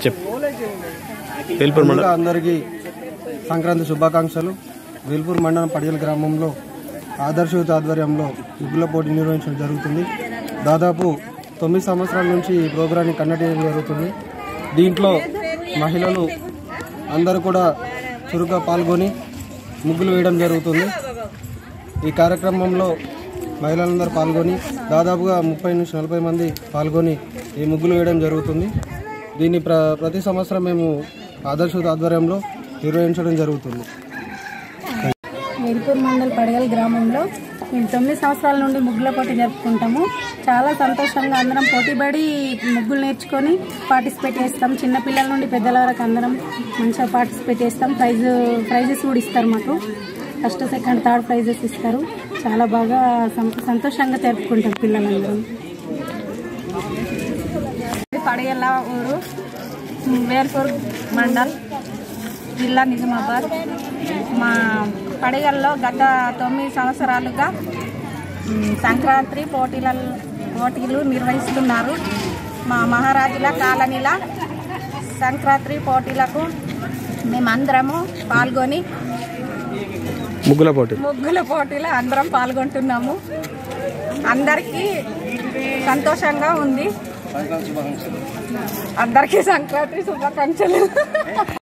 చెప్ వేల్పూర్ మండలం ముందుగా అందరికీ సంక్రాంతి శుభాకాంక్షలు వేల్పూర్ మండలం పడియల గ్రామంలో ఆదర్శ యూత్ ఆధ్వర్యంలో ముగ్గుల పోటీ నిర్వహించడం జరుగుతుంది దాదాపు తొమ్మిది సంవత్సరాల నుంచి ఈ ప్రోగ్రాన్ని కండక్ట్ చేయడం జరుగుతుంది దీంట్లో మహిళలు అందరూ కూడా చురుగ్గా పాల్గొని ముగ్గులు వేయడం జరుగుతుంది ఈ కార్యక్రమంలో మహిళలందరూ పాల్గొని దాదాపుగా ముప్పై నుంచి నలభై మంది పాల్గొని ఈ ముగ్గులు వేయడం జరుగుతుంది దీన్ని ప్ర ప్రతి సంవత్సరం మేము ఆదర్శ యూత్ ఆధ్వర్యంలో నిర్వహించడం జరుగుతుంది వేల్పూర్ మండల్ పడగల్ గ్రామంలో మేము తొమ్మిది సంవత్సరాల నుండి ముగ్గుల పోటీ జరుపుకుంటాము చాలా సంతోషంగా అందరం పోటీపడి ముగ్గులు నేర్చుకొని పార్టిసిపేట్ చేస్తాం చిన్నపిల్లల నుండి పెద్దల వరకు అందరం మంచిగా పార్టిసిపేట్ చేస్తాం ప్రైజ్ ప్రైజెస్ కూడా ఇస్తారు మాకు ఫస్ట్ సెకండ్ థర్డ్ ప్రైజెస్ ఇస్తారు చాలా బాగా సం- సంతోషంగా జరుపుకుంటాం పిల్లలందరం పడగల ఊరు వేర్పూర్ మండల్ జిల్లా నిజామాబాద్ మా పడగల్లో గత తొమ్మిది సంవత్సరాలుగా మ్, సంక్రాంతి పోటీల పోటీలు నిర్వహిస్తున్నారు మా మహారాజుల కాలనీల సంక్రాంతి పోటీలకు మేమందరము పాల్గొని ముగ్గుల పోటీ ముగ్గుల పోటీలో అందరం పాల్గొంటున్నాము అందరికీ సంతోషంగా ఉంది అందరికీ సంక్రాంతి శుభాకాంక్షలు